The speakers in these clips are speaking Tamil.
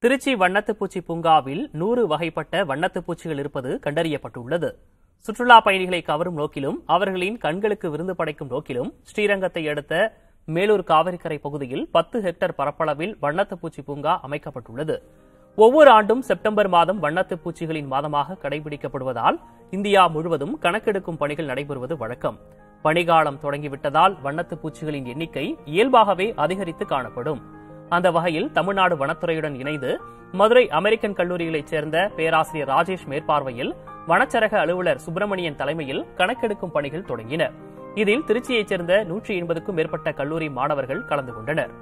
திருச்சி வண்ணத்துப்பூச்சி பூங்காவில் நூறு வகைப்பட்ட வண்ணத்துப்பூச்சிகள் இருப்பது கண்டறியப்பட்டுள்ளது சுற்றுலா பயணிகளை கவரும் நோக்கிலும் அவர்களின் கண்களுக்கு விருந்து படைக்கும் நோக்கிலும் ஸ்ரீரங்கத்தை அடுத்த மேலூர் காவிரிக்கரை பகுதியில் பத்து ஹெக்டேர் பரப்பளவில் வண்ணத்துப்பூச்சி பூங்கா அமைக்கப்பட்டுள்ளது ஒவ்வொரு ஆண்டும் செப்டம்பர் மாதம் வண்ணத்துப் பூச்சிகளின் மாதமாக கடைபிடிக்கப்படுவதால் இந்தியா முழுவதும் கணக்கெடுக்கும் பணிகள் நடைபெறுவது வழக்கம் பனிகாலம் தொடங்கிவிட்டதால் வண்ணத்துப் பூச்சிகளின் எண்ணிக்கை இயல்பாகவே அதிகரித்து காணப்படும் அந்த வகையில் தமிழ்நாடு வனத்துறையுடன் இணைந்து மதுரை அமெரிக்கன் கல்லூரிகளைச் சேர்ந்த பேராசிரியர் ராஜேஷ் மேற்பார்வையில் வனச்சரக அலுவலர் சுப்பிரமணியன் தலைமையில் கணக்கெடுக்கும் பணிகள் தொடங்கின இதில் திருச்சியைச் சேர்ந்த நூற்றி எண்பதுக்கும் மேற்பட்ட கல்லூரி மாணவர்கள் கலந்து கொண்டனர்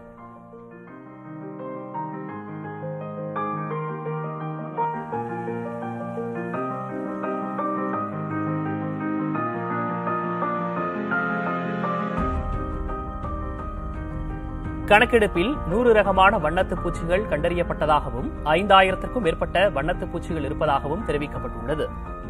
கணக்கெடுப்பில் நூறு ரகமான வண்ணத்துப் பூச்சிகள் கண்டறியப்பட்டதாகவும் ஐந்தாயிரத்திற்கும் மேற்பட்ட வண்ணத்துப் பூச்சிகள் இருப்பதாகவும் தெரிவிக்கப்பட்டுள்ளது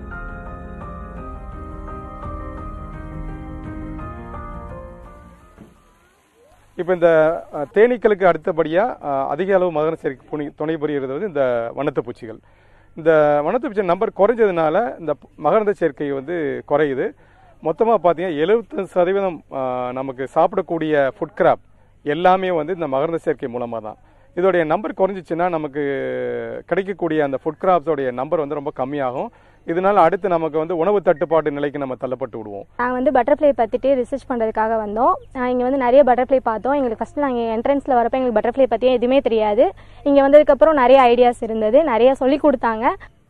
இப்போ இந்த அஹ், தேனீக்களுக்கு அடுத்தபடியாக அதிக அளவு மகர சேர்க்கை புனி துணை புரிகிறது வந்து இந்த வண்ணத்து பூச்சிகள் இந்த வண்ணத்து பூச்சி நம்பர் குறைஞ்சதுனால இந்த மகரந்த சேர்க்கை வந்து குறையுது மொத்தமாக பார்த்தீங்கன்னா எழுபத்தஞ்சு சதவீதம் அஹ், நமக்கு சாப்பிடக்கூடிய ஃபுட் கிராப் எல்லாமே வந்து இந்த மகரந்த சேர்க்கை மூலமாக தான் இதோடைய நம்பர் குறைஞ்சிச்சுன்னா நமக்கு கிடைக்கக்கூடிய அந்த ஃபுட் கிராப்ஸோடைய நம்பர் வந்து ரொம்ப கம்மியாகும் இதனால அடுத்து நமக்கு வந்து உணவு தட்டுப்பாட்டு நிலைக்கு நம்ம தள்ளப்பட்டு விடுவோம் நாங்கள் வந்து பட்டர்ஃப்ளை பற்றிட்டு ரிசர்ச் பண்ணுறதுக்காக வந்தோம் இங்கே வந்து நிறைய பட்டர்ஃப்ளை பார்த்தோம் எங்களுக்கு ஃபஸ்ட்டு நாங்கள் என்ட்ரன்ஸில் வரப்போ எங்களுக்கு பட்டர்ஃப்ளை பற்றி எதுவுமே தெரியாது இங்கே வந்ததுக்கப்புறம் நிறைய ஐடியாஸ் இருந்தது நிறைய சொல்லி கொடுத்தாங்க